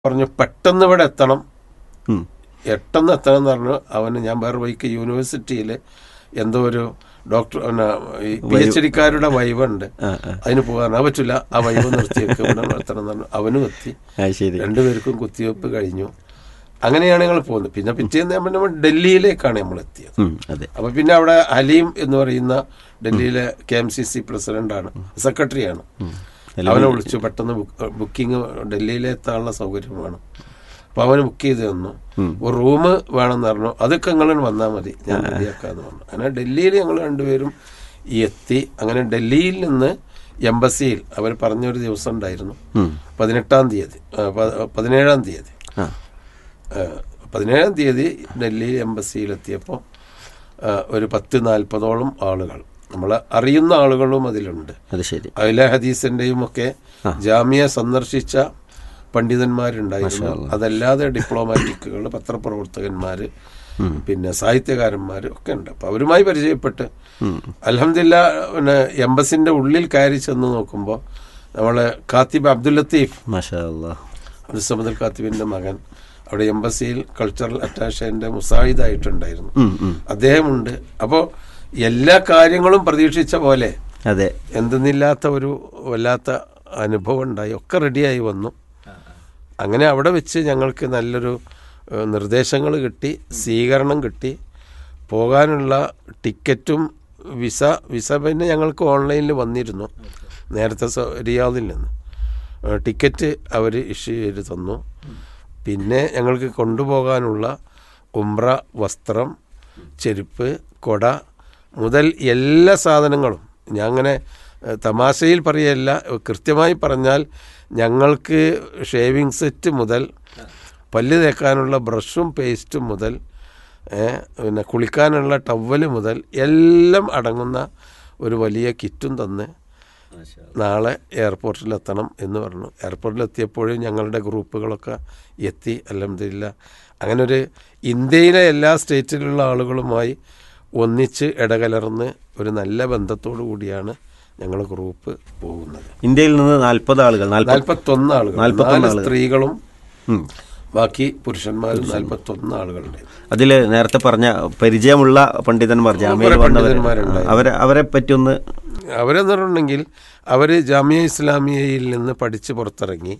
പറഞ്ഞു പെട്ടെന്ന് ഇവിടെ എത്തണം ഉം. പെട്ടെന്ന് എത്തണം എന്ന് പറഞ്ഞു അവന് ഞാൻ വേറെ വഴിക്ക് യൂണിവേഴ്സിറ്റിയിൽ എന്തോ ഒരു ഡോക്ടർ പിന്നെ ഈ പി എച്ച് ഡിക്കാരുടെ വൈവുണ്ട് ആ, ആ. അതിന് പോകാൻ അത് പറ്റില്ല ആ വൈവ് നിർത്തിയേക്ക് ഇവിടെ എത്തണം എന്ന് പറഞ്ഞു അവനും എത്തി ആ ശരി രണ്ടുപേർക്കും കുത്തിവെപ്പ് കഴിഞ്ഞു അങ്ങനെയാണ് ഞങ്ങൾ പോകുന്നത് പിന്നെ പിറ്റേന്ന് നമ്മൾ നമ്മൾ ഡൽഹിയിലേക്കാണ് നമ്മൾ എത്തിയത് ഉം, അതെ അപ്പൊ പിന്നെ അവിടെ ഹലീം എന്ന് പറയുന്ന ഡൽഹിയിലെ കെ എം സി സി പ്രസിഡന്റാണ് സെക്രട്ടറിയാണ് അവനെ വിളിച്ചു പെട്ടെന്ന് ബുക്കിംഗ് ഡൽഹിയിലെത്താനുള്ള സൗകര്യം വേണം അപ്പൊ അവന് ബുക്ക് ചെയ്ത് തന്നു ഒരു റൂം വേണമെന്ന് പറഞ്ഞു അതൊക്കെ നിങ്ങൾ വന്നാൽ മതി ഞാൻ റെഡിയാക്കാന്ന് പറഞ്ഞു അങ്ങനെ ഡൽഹിയിൽ ഞങ്ങൾ രണ്ടുപേരും ഈ എത്തി അങ്ങനെ ഡൽഹിയിൽ നിന്ന് എംബസിയിൽ അവർ പറഞ്ഞൊരു ദിവസം ഉണ്ടായിരുന്നു ഉം. പതിനെട്ടാം തീയതി ആ, പ- പതിനേഴാം തീയതി ആ ഏഹ് പതിനേഴാം തീയതി ഡൽഹി എംബസിയിലെത്തിയപ്പോൾ ഒരു പത്ത് നാൽപ്പതോളം ആളുകൾ നമ്മൾ അറിയുന്ന ആളുകളും അതിലുണ്ട് അത് ശരി അയില ഹദീസിന്റെയും ഒക്കെ ജാമ്യ സന്ദർശിച്ച പണ്ഡിതന്മാരുണ്ടായിരുന്നു അതല്ലാതെ ഡിപ്ലോമാറ്റിക്കുകൾ പത്രപ്രവർത്തകന്മാർ പിന്നെ സാഹിത്യകാരന്മാർ ഒക്കെ ഉണ്ട് അപ്പൊ അവരുമായി പരിചയപ്പെട്ട് അലഹമില്ല പിന്നെ എംബസിന്റെ ഉള്ളിൽ കയറി ചെന്ന് നോക്കുമ്പോൾ നമ്മളെ കാത്തിബ് അബ്ദുൽ ലത്തീഫ് മാഷാ അല്ലാ അബ്ദുസമദ് ഖാത്തിബിന്റെ മകൻ അവിടെ എംബസിയിൽ കൾച്ചറൽ അറ്റാഷന്റെ മുസാഹിദായിട്ടുണ്ടായിരുന്നു ഉം, ഉം. അദ്ദേഹമുണ്ട് അപ്പോൾ എല്ലാ കാര്യങ്ങളും പ്രതീക്ഷിച്ച പോലെ അതെ എന്തെന്നില്ലാത്ത ഒരു വല്ലാത്ത അനുഭവം ഉണ്ടായി ഒക്കെ റെഡിയായി വന്നു അങ്ങനെ അവിടെ വെച്ച് ഞങ്ങൾക്ക് നല്ലൊരു നിർദ്ദേശങ്ങൾ കിട്ടി സ്വീകരണം കിട്ടി പോകാനുള്ള ടിക്കറ്റും വിസ വിസ പിന്നെ ഞങ്ങൾക്ക് ഓൺലൈനിൽ വന്നിരുന്നു നേരത്തെ സ- റിയാദിൽ നിന്ന് ഏഹ് ടിക്കറ്റ് അവർ ഇഷ്യൂ ചെയ്ത് തന്നു പിന്നെ ഞങ്ങൾക്ക് കൊണ്ടുപോകാനുള്ള ഉംറ വസ്ത്രം ചെരുപ്പ് കൊട മുതൽ എല്ലാ സാധനങ്ങളും ഞാൻ അങ്ങനെ ഏഹ്, തമാശയിൽ പറയല്ല കൃത്യമായി പറഞ്ഞാൽ ഞങ്ങൾക്ക് ഷേവിങ് സെറ്റ് മുതൽ പല്ല് തേക്കാനുള്ള ബ്രഷും പേസ്റ്റും മുതൽ ഏഹ്, പിന്നെ കുളിക്കാനുള്ള ടവല് മുതൽ എല്ലാം അടങ്ങുന്ന ഒരു വലിയ കിറ്റും തന്ന് നാളെ എയർപോർട്ടിലെത്തണം എന്ന് പറഞ്ഞു എയർപോർട്ടിലെത്തിയപ്പോഴും ഞങ്ങളുടെ ഗ്രൂപ്പുകളൊക്കെ എത്തി അലഹമില്ല അങ്ങനെ ഒരു ഇന്ത്യയിലെ എല്ലാ സ്റ്റേറ്റിലുള്ള ആളുകളുമായി ഒന്നിച്ച് ഇടകലർന്ന് ഒരു നല്ല ബന്ധത്തോടു കൂടിയാണ് ഞങ്ങൾ ഗ്രൂപ്പ് പോകുന്നത് ഇന്ത്യയിൽ നിന്ന് നാൽപ്പത് ആളുകൾ നാൽപ്പത് നാൽപ്പത്തൊന്ന് ആളുകൾ നാൽപ്പത്തൊന്ന് നാല് സ്ത്രീകളും ഉം. ബാക്കി പുരുഷന്മാരും നാൽപ്പത്തൊന്ന് ആളുകളുണ്ട് അതിൽ നേരത്തെ പറഞ്ഞ പരിചയമുള്ള പണ്ഡിതന്മാർ ജാമ്യയിൽ കുറെ വന്നവർ പണ്ഡിതന്മാരുണ്ടായിരുന്നു. അവരെ അവരെ പറ്റി ഒന്ന് അവരെന്ന് പറഞ്ഞിട്ടുണ്ടെങ്കിൽ അവർ ജാമിയ ഇസ്ലാമിയയിൽ നിന്ന് പഠിച്ച് പുറത്തിറങ്ങി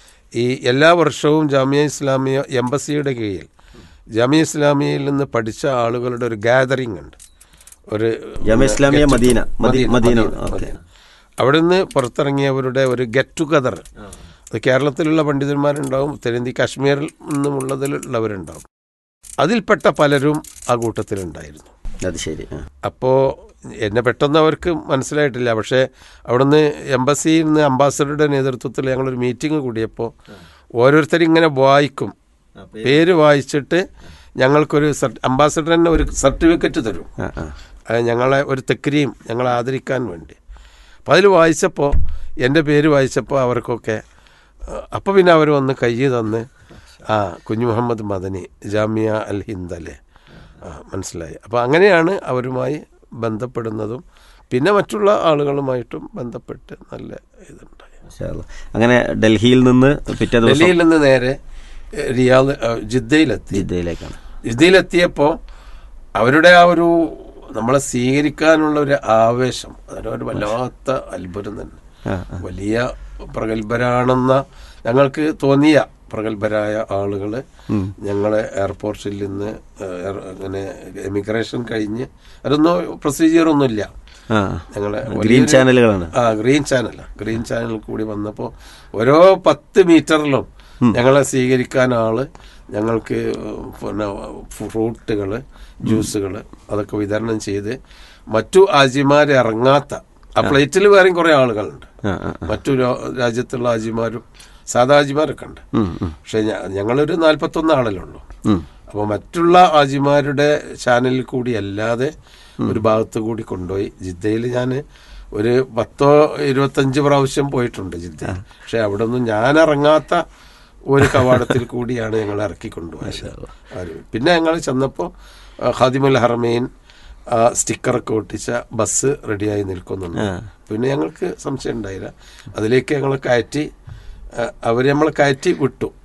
ഈ എല്ലാ വർഷവും ജാമിയ ഇസ്ലാമിയ എംബസിയുടെ കീഴിൽ ജാമിയ ഇസ്ലാമിയയിൽ നിന്ന് പഠിച്ച ആളുകളുടെ ഒരു ഗാദറിംഗ് ഉണ്ട് ഒരു ജാമിയ ഇസ്ലാമിയ മദീന മദീ- മദീന ഓക്കെ മദീന. അവിടെ നിന്ന് പുറത്തിറങ്ങിയവരുടെ ഒരു ഗെറ്റ് ടുഗദർ അത് കേരളത്തിലുള്ള പണ്ഡിതന്മാരുണ്ടാവും ഉത്തരേന്ത്യ കാശ്മീരിൽ നിന്നുമുള്ളതിലുള്ളവരുണ്ടാവും അതിൽപ്പെട്ട പലരും ആ കൂട്ടത്തിലുണ്ടായിരുന്നു അത് ശരി ആ. അപ്പോൾ എന്നെ പെട്ടെന്ന് അവർക്ക് മനസ്സിലായിട്ടില്ല പക്ഷേ അവിടുന്ന് എംബസിയിൽ നിന്ന് അംബാസഡറുടെ നേതൃത്വത്തിൽ ഞങ്ങളൊരു മീറ്റിംഗ് കൂടിയപ്പോൾ ഓരോരുത്തരും ഇങ്ങനെ വായിക്കും പേര് വായിച്ചിട്ട് ഞങ്ങൾക്കൊരു അംബാസഡർ തന്നെ ഒരു സർട്ടിഫിക്കറ്റ് തരും ആ, ആ. അത് ഞങ്ങളെ ഒരു തെക്കരിയും ഞങ്ങളെ ആദരിക്കാൻ വേണ്ടി അപ്പോൾ അതിൽ വായിച്ചപ്പോൾ എൻ്റെ പേര് വായിച്ചപ്പോൾ അവർക്കൊക്കെ അപ്പോൾ പിന്നെ അവർ വന്ന് കൈ തന്ന് ആ കുഞ്ഞു മുഹമ്മദ് മദനി ജാമിയ അൽ ഹിന്ദല്ലേ ആ മനസ്സിലായി അപ്പോൾ അങ്ങനെയാണ് അവരുമായി ബന്ധപ്പെടുന്നതും പിന്നെ മറ്റുള്ള ആളുകളുമായിട്ടും ബന്ധപ്പെട്ട് നല്ല ഇതുണ്ടായി മാഷാ അല്ലാ. അങ്ങനെ ഡൽഹിയിൽ നിന്ന് പിറ്റേ ദിവസം ഡൽഹിയിൽ നിന്ന് നേരെ എ, റിയാദ് എ, ജിദ്ദയിലെത്തി ജിദ്ദയിലേക്കാണ് ഇതിലെത്തിയപ്പോൾ അവരുടെ ആ ഒരു നമ്മളെ സ്വീകരിക്കാനുള്ള ഒരു ആവേശം അതിനൊരു വല്ലാത്ത അത്ഭുതം തന്നെ ആ, വലിയ പ്രഗത്ഭരാണെന്ന ഞങ്ങൾക്ക് തോന്നിയ പ്രഗത്ഭരായ ആളുകൾ ഞങ്ങളെ എയർപോർട്ടിൽ നിന്ന് ഏഹ്, എയർ- അങ്ങനെ എമിഗ്രേഷൻ കഴിഞ്ഞ് അതൊന്നും പ്രൊസീജിയർ ഒന്നുമില്ല ആ ഞങ്ങളെ ഗ്രീൻ വലിയൊരു- ചാനലുകളാണ് ആ ഗ്രീൻ ചാനൽ ഗ്രീൻ ചാനൽ കൂടി വന്നപ്പോൾ ഓരോ പത്ത് മീറ്ററിലും ഞങ്ങളെ സ്വീകരിക്കാൻ ആള് ഞങ്ങൾക്ക് പിന്നെ ഫ്രൂട്ടുകൾ ജ്യൂസുകൾ അതൊക്കെ വിതരണം ചെയ്ത് മറ്റു ആജിമാർ ഇറങ്ങാത്ത ആ പ്ലേറ്റിൽ വേറെയും കുറേ ആളുകളുണ്ട് ആ, ആ. മറ്റു രാ- രാജ്യത്തുള്ള ആജിമാരും സാധാ ആജിമാരൊക്കെ ഉണ്ട് ഉം, ഉം, പക്ഷെ ഞ- ഞങ്ങളൊരു നാൽപ്പത്തൊന്ന് ആളല്ലേ ഉള്ളൂ ഉം. അപ്പോൾ മറ്റുള്ള ആജിമാരുടെ ചാനലിൽ കൂടി അല്ലാതെ ഒരു ഭാഗത്ത് കൂടി കൊണ്ടുപോയി ജിദ്ദയിൽ ഞാൻ ഒരു പത്തോ ഇരുപത്തഞ്ച് പ്രാവശ്യം പോയിട്ടുണ്ട് ജിദ്ദയിൽ പക്ഷെ അവിടെ ഒന്നും ഞാൻ ഇറങ്ങാത്ത ഒരു കവാടത്തിൽ കൂടിയാണ് ഞങ്ങൾ ഇറക്കി കൊണ്ടുപോയത് ആര്. പിന്നെ ഞങ്ങൾ ചെന്നപ്പോൾ ഖാദിമുൽ ഹറമീൻ ആ സ്റ്റിക്കറൊക്കെ ഒട്ടിച്ച ബസ് റെഡിയായി നിൽക്കുന്നുണ്ട് പിന്നെ ഞങ്ങൾക്ക് സംശയം ഉണ്ടായില്ല അതിലേക്ക് ഞങ്ങൾ കയറ്റി അവർ നമ്മളെ കയറ്റി വിട്ടു